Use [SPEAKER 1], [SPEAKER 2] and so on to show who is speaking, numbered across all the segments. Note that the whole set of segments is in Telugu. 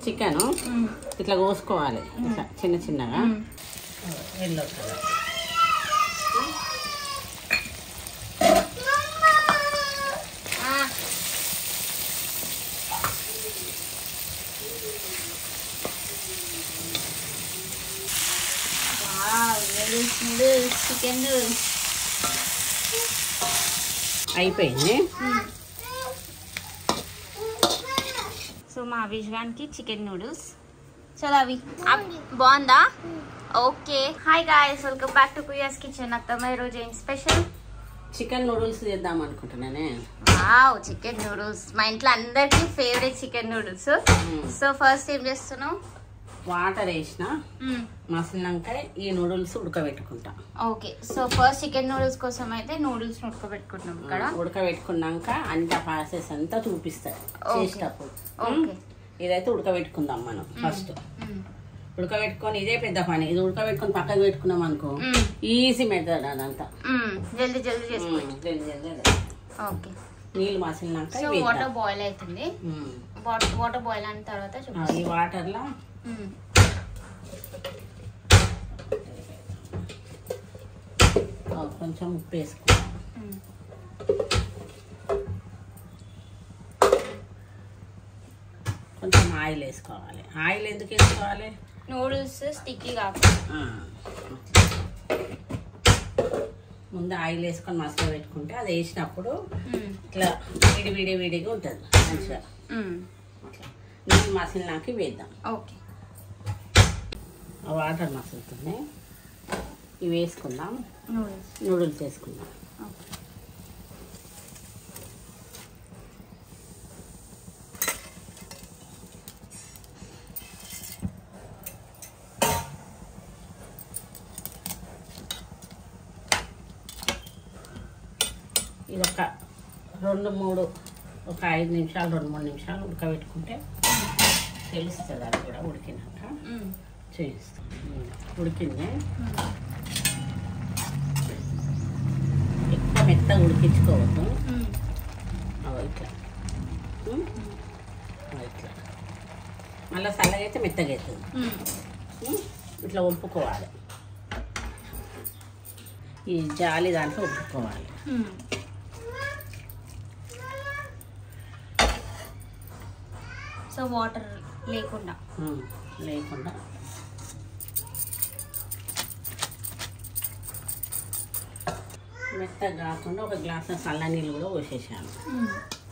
[SPEAKER 1] చికెన్
[SPEAKER 2] మ్మ్.
[SPEAKER 1] ఇట్లా కోసుకోవాలి ఇట్లా చిన్న చిన్నగా
[SPEAKER 2] మ్మ్.
[SPEAKER 1] ఎల్లో కలర్
[SPEAKER 2] ఆ. Wow, noodles noodles chicken noodles
[SPEAKER 1] అయిపోయింది
[SPEAKER 2] సో మా విజ్వాన్కి చికెన్ నూడిల్స్ చలో అవి అవ్- బాగుందా okay hi guys welcome back to కుయాస్ కిచెన్ అత్తమ్మ ఈరోజు ఏం స్పెషల్
[SPEAKER 1] చికెన్ నూడిల్స్ చేద్దాం అనుకుంటున్నానే
[SPEAKER 2] వావ్ చికెన్ నూడిల్స్ మా ఇంట్లో అందరికి ఫేవరెట్ చికెన్ నూడిల్స్
[SPEAKER 1] మ్మ్.
[SPEAKER 2] సో ఫస్ట్ ఏం చేస్తున్నావు
[SPEAKER 1] వాటర్ వేసిన
[SPEAKER 2] మ్మ్.
[SPEAKER 1] మసిలినాక ఈ నూడిల్స్ ఉడకబెట్టుకుంటా
[SPEAKER 2] okay so first chicken noodles కోసం అయితే నూడిల్స్ ఉడకబెట్టుకుంటున్నాం ఇక్కడ
[SPEAKER 1] ఉడకబెట్టుకున్నాక అంత ప్రాసెస్ అంతా చూపిస్తారు
[SPEAKER 2] Okay.
[SPEAKER 1] చేసేటప్పుడు
[SPEAKER 2] ఓకే
[SPEAKER 1] ఇదైతే ఉడకబెట్టుకుందాం మనం ఫస్ట్
[SPEAKER 2] మ్మ్.
[SPEAKER 1] ఉడకబెట్టుకొని ఇదే పెద్ద పని ఇది ఉడకబెట్టుకొని పక్కకు పెట్టుకున్నాం అనుకో
[SPEAKER 2] మ్మ్.
[SPEAKER 1] ఈజీ మెథడ్ అదంతా
[SPEAKER 2] మ్మ్. జల్దీ జల్దీ చేసుకో
[SPEAKER 1] మ్మ్. జల్ది జల్ది జల్ది.
[SPEAKER 2] ఓకే
[SPEAKER 1] నీళ్ళు మసిలినాక
[SPEAKER 2] సో
[SPEAKER 1] ఇవి
[SPEAKER 2] వాటర్
[SPEAKER 1] వేద్దాం.
[SPEAKER 2] బాయిల్ అవుతుంది
[SPEAKER 1] మ్మ్.
[SPEAKER 2] వాటర్ వాటర్ బాయిల్ అయిన తర్వాత
[SPEAKER 1] ఆ,
[SPEAKER 2] చూపిస్తాం
[SPEAKER 1] ఈ వాటర్లో
[SPEAKER 2] మ్మ్.
[SPEAKER 1] ఆ, కొంచెం ఉప్పు వేసుకుంటాం
[SPEAKER 2] మ్మ్.
[SPEAKER 1] కొంచెం ఆయిల్ వేసుకోవాలి ఆయిల్ ఎందుకు వేసుకోవాలి
[SPEAKER 2] నూడిల్స్ స్టిక్కీ కాకుండా
[SPEAKER 1] ఆ, ముందు ఆయిల్ వేసుకొని మసాలా పెట్టుకుంటే అది వేసినప్పుడు
[SPEAKER 2] మ్మ్.
[SPEAKER 1] ఇట్లా విడి విడి విడిగా ఉంటుంది మంచిగా
[SPEAKER 2] మ్మ్.
[SPEAKER 1] అట్లా నీళ్ళు మసిలినాక వేద్దాం
[SPEAKER 2] ఓకే
[SPEAKER 1] ఆ వాటర్ మసులుతుంది ఇవి వేసుకుందాం
[SPEAKER 2] నూడిల్స్
[SPEAKER 1] నూడిల్స్ వేసుకుందాం
[SPEAKER 2] ఓకే
[SPEAKER 1] ఇది ఒక రెండు మూడు ఒక ఐదు నిమిషాలు రెండు మూడు నిమిషాలు ఉడకబెట్టుకుంటే తెలుస్తుంది అది కూడా ఉడికినాక
[SPEAKER 2] మ్మ్.
[SPEAKER 1] చేయిస్తాం ఉమ్, ఉడికింది ఎక్కువ మెత్తగా ఉడికించుకోవద్దు
[SPEAKER 2] మ్మ్.
[SPEAKER 1] అగో ఇట్లా ఉమ్, అగో ఇట్లా మళ్ళీ చల్లగా అయితే మెత్తగా అవుతుంది
[SPEAKER 2] మ్మ్.
[SPEAKER 1] ఉమ్, ఇట్లా వంపుకోవాలి ఈ జాలి దాంట్లో వంపుకోవాలి
[SPEAKER 2] మ్మ్. సో వాటర్ లేకుండా
[SPEAKER 1] ఉమ్, లేకుండా మెత్తగా కాకుండా ఒక గ్లాస్ చల్ల నీళ్ళు కూడా పోసేసాను
[SPEAKER 2] మ్మ్.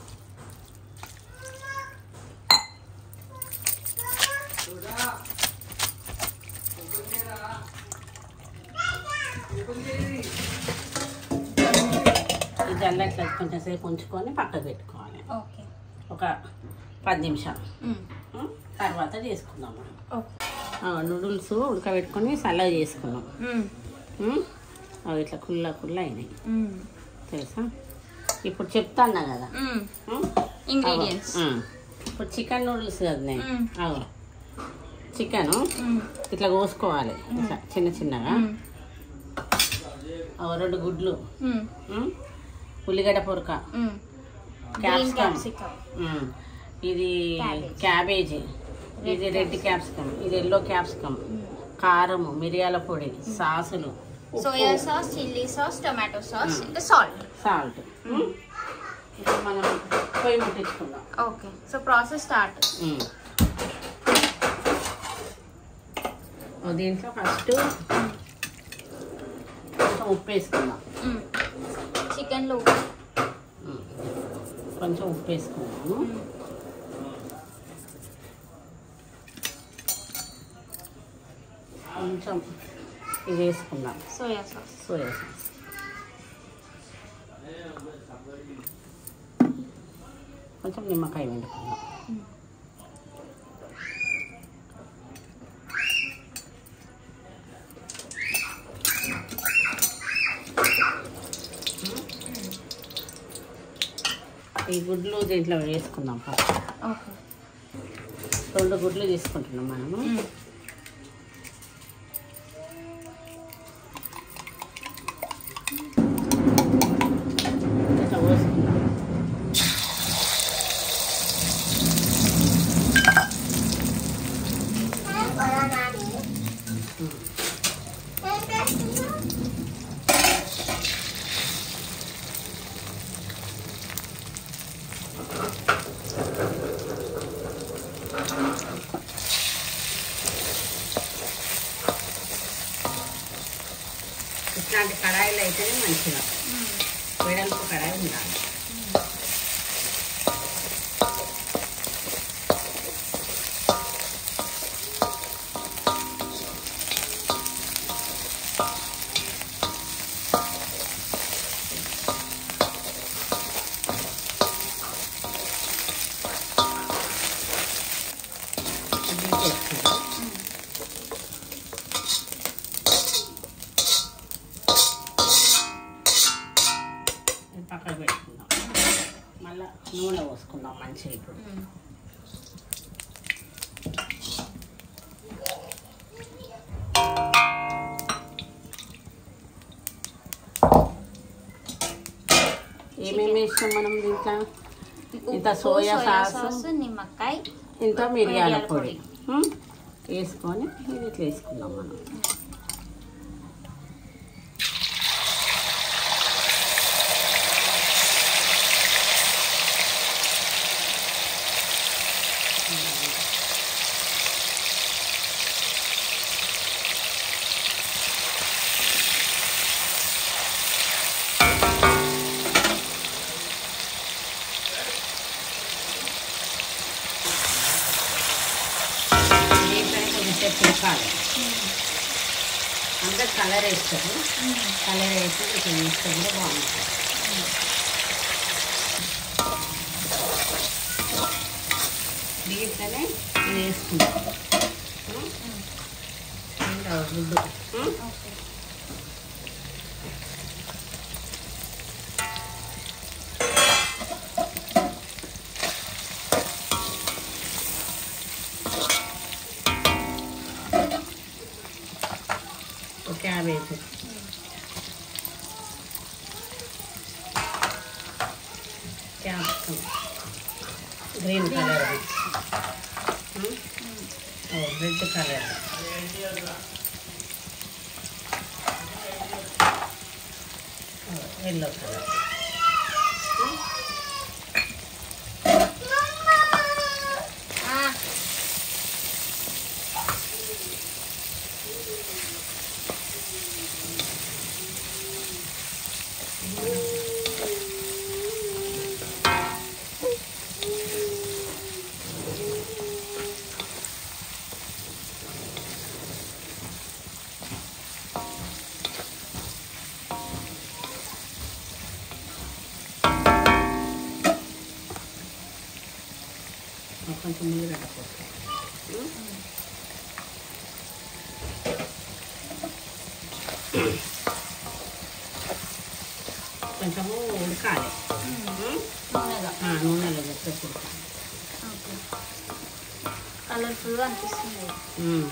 [SPEAKER 1] ఈ జల్ల ఇట్లా కొంచెం సేపు ఉంచుకొని పక్కకు పెట్టుకోవాలి
[SPEAKER 2] ఓకే
[SPEAKER 1] ఒక పది నిమిషాలు
[SPEAKER 2] మ్మ్.
[SPEAKER 1] ఉమ్, తర్వాత చేసుకుందాం మనం
[SPEAKER 2] ఓకే
[SPEAKER 1] ఆ, నూడిల్స్ ఉడకబెట్టుకొని చల్లగా చేసుకున్నాం
[SPEAKER 2] మ్మ్.
[SPEAKER 1] ఉమ్, అవి ఇట్లా కుల్ల కుల్ల అయినాయి
[SPEAKER 2] మ్మ్.
[SPEAKER 1] తెలుసా ఇప్పుడు చెప్తాన్నా కదా
[SPEAKER 2] మ్మ్.
[SPEAKER 1] ఉమ్,
[SPEAKER 2] ఇంగ్రీడియంట్స్
[SPEAKER 1] అగో, ఉమ్. ఇప్పుడు చికెన్ నూడిల్స్ కదా
[SPEAKER 2] ఉమ్.
[SPEAKER 1] అవు చికెన్
[SPEAKER 2] మ్మ్.
[SPEAKER 1] ఇట్లా కోసుకోవాలి ఇట్లా చిన్న చిన్నగా
[SPEAKER 2] మ్మ్.
[SPEAKER 1] అగో రెండు గుడ్లు
[SPEAKER 2] మ్మ్.
[SPEAKER 1] ఉమ్, ఉల్లిగడ్డ పొరక
[SPEAKER 2] మ్మ్.
[SPEAKER 1] Capsicum.
[SPEAKER 2] గ్రీన్ క్యాప్సికమ్
[SPEAKER 1] ఉమ్, ఇది
[SPEAKER 2] Cabbage.
[SPEAKER 1] క్యాబేజీ ఇది రెడ్ క్యాప్సికమ్ ఇది ఎల్లో క్యాప్సికమ్ కారము మిరియాల పొడి సాసులు
[SPEAKER 2] soya sauce chilli sauce tomato sauce ఇంకా సాల్ట్
[SPEAKER 1] సాల్ట్ ఇప్పుడు మనం పొయ్యి ముట్టించుకుందాం
[SPEAKER 2] ఓకే సో ప్రాసెస్ స్టార్ట్
[SPEAKER 1] ఉమ్. ఓ దీంట్లో ఫస్ట్ కొంచెం ఉప్పు వేసుకుందాం
[SPEAKER 2] చికెన్లో
[SPEAKER 1] ఉమ్. కొంచెం ఉప్పు వేసుకుందాము కొంచెం ఇది వేసుకుందాం
[SPEAKER 2] సోయా సాస్
[SPEAKER 1] సోయా సాస్ కొంచెం నిమ్మకాయ వండుకుందాం ఈ గుడ్లు దీంట్లో వేసుకుందాం ఫస్ట్
[SPEAKER 2] ఓకే
[SPEAKER 1] రెండు గుడ్లు తీసుకుంటున్నాం మనము ఇట్లా పోసుకుందాం ఇట్లాంటి కడాయిలు అయితేనే మంచిగా వెడల్పు కడాయి ఉండాలి ఇది చేసుకుందాం ఇది పక్కకు పెట్టుకుందాం మళ్ళా నూనె పోసుకుందాం మంచిగా ఇప్పుడు ఏమేమి వేస్తాం మనం దీంట్లో ఇంత సోయా సాసు
[SPEAKER 2] నిమ్మకాయ
[SPEAKER 1] ఇంత మిరియాల
[SPEAKER 2] మిరియాల
[SPEAKER 1] పొడి ఉం? వేసుకొని ఇది ఇట్లా వేసుకుందాం మనం దీంట్లోనే కొంచెంసేపు ఉడకాలి అంతా కలర్ వేస్తారు కలర్ వేసి ఇట్లా వేస్తే కూడా బాగుంటుంది దీంట్లోనే ఇది వేసుకుంటాం ఉం? ఇంకా గుడ్డు ఉం? ఒక cabbage capsicum green colour red colour yellow colour కొంచెం ఉల్లిగడ్డ పోస్తాం కొంచెము ఉడకాలి
[SPEAKER 2] నూనెగా
[SPEAKER 1] ఆ, నూనెలో పెట్టేసి ఉడకాలి
[SPEAKER 2] కలర్ఫుల్గా అనిపిస్తుంది
[SPEAKER 1] ఉమ్.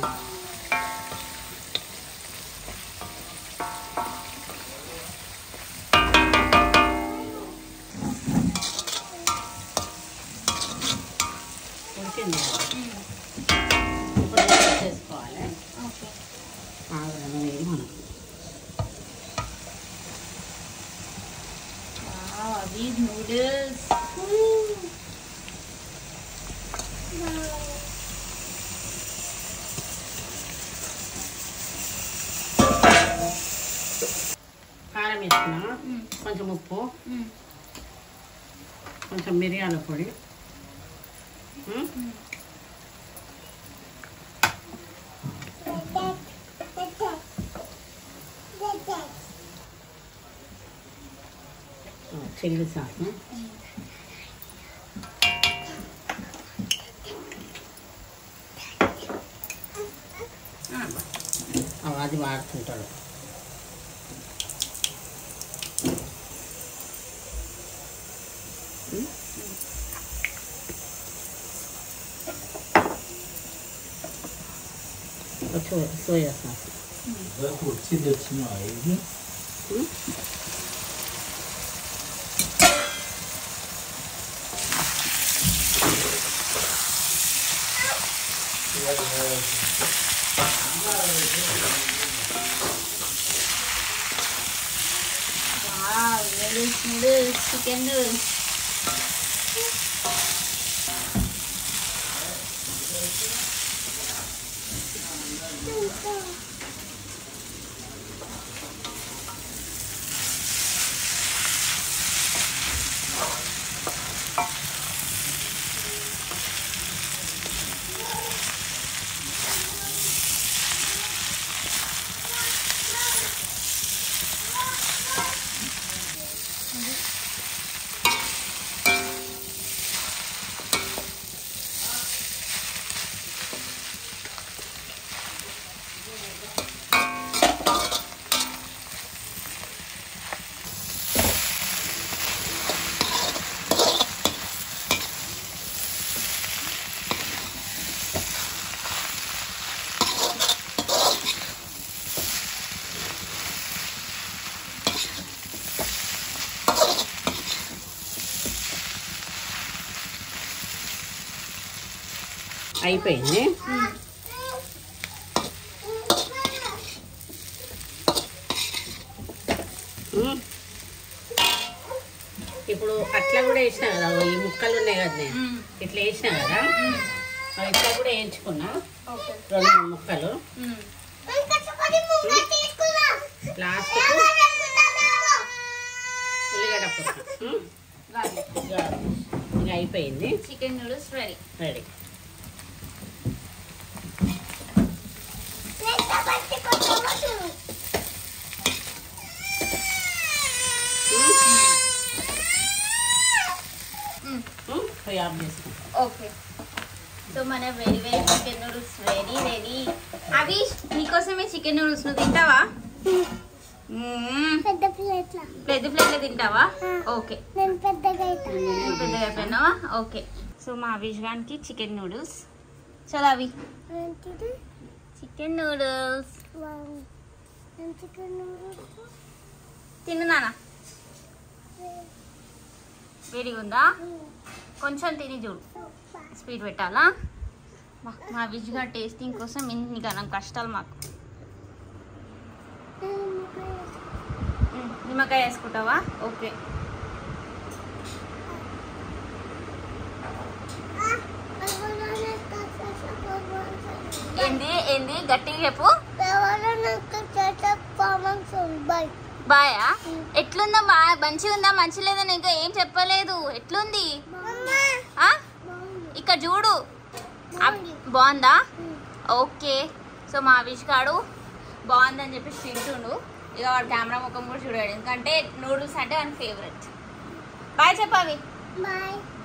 [SPEAKER 1] ఉడికింది కదా. ఇప్పుడు ఇలా చేసుకోవాలి
[SPEAKER 2] ఓకే
[SPEAKER 1] ఆగడం వేడి మనకు
[SPEAKER 2] అవి నూడిల్స్
[SPEAKER 1] కారం వేసుకున్నా కొంచెం ఉప్పు కొంచెం మిరియాల పొడి ఉమ్. ఆ, చిల్లీ సాస్ అది వాడుతుంటాడు సో- సోయా సాస్
[SPEAKER 3] వచ్చింది వచ్చిన ఇది
[SPEAKER 1] ఉమ్.
[SPEAKER 2] నూడిల్స్ నూడిల్స్ చికెన్ నూడిల్స్
[SPEAKER 1] అయిపోయింది ఉమ్. ఇప్పుడు అట్లా కూడా వేసినా కదా ఈ ముక్కలు ఉన్నాయి కదా నేను ఇట్లా వేసినా కదా అవి ఇట్లా కూడా వేయించుకున్నా
[SPEAKER 2] ఓకే
[SPEAKER 1] రెండు మూడు ముక్కలు లాస్ట్ ఉల్లిగడ్డ పుట్ట ఇంకా అయిపోయింది
[SPEAKER 2] చికెన్ నూడిల్స్ రెడీ
[SPEAKER 1] రెడీ పోయి ఆఫ్ చేసుకుంటాం
[SPEAKER 2] ఓకే సో మన very very chicken noodles ready ready అవిష్ నీకోసమే చికెన్ నూడిల్స్ నువ్వు తింటావా మ్మ్.
[SPEAKER 4] పెద్ద ప్లేట్ల
[SPEAKER 2] పెద్ద ప్లేట్లో తింటావా ఓకే
[SPEAKER 4] నేను పెద్దగా అవుతా
[SPEAKER 2] నువ్వు పెద్దగా అయిపోయినావా ఓకే సో మా అవిష్ గానికి చికెన్ నూడిల్స్ చలో అవి
[SPEAKER 4] ఏంటిది
[SPEAKER 2] చికెన్ నూడిల్స్
[SPEAKER 4] వావ్. నేను చికెన్ నూడిల్స్
[SPEAKER 2] తిను నాన్న వేడిగా ఉందా కొంచెం తిని చూడు స్పీడ్ పెట్టాలా బా, మా విజ్ గారి టేస్టింగ్ కోసం ఇన్ని గనం కష్టాలు మాకు మ్మ్. నిమ్మకాయ వేసుకుంటావా ఓకే ఏంది ఏంది గట్టిగా చెప్పు
[SPEAKER 4] బాయ్
[SPEAKER 2] బాయా ఎట్లుందమ్మా మంచిగా ఉందా మంచి లేదని ఇంకా ఏం చెప్పలేదు ఎట్లుంది ఆ? ఇక్కడ చూడు ఆ, బాగుందా ఓకే సో మా విష్ కాడు బాగుందని చెప్పి తింటుండు ఇక వాడు కెమెరా ముఖం కూడా చూడాడు ఎందుకంటే నూడిల్స్ అంటే వాని ఫేవరెట్ బాయ్ చెప్పావి
[SPEAKER 4] బాయ్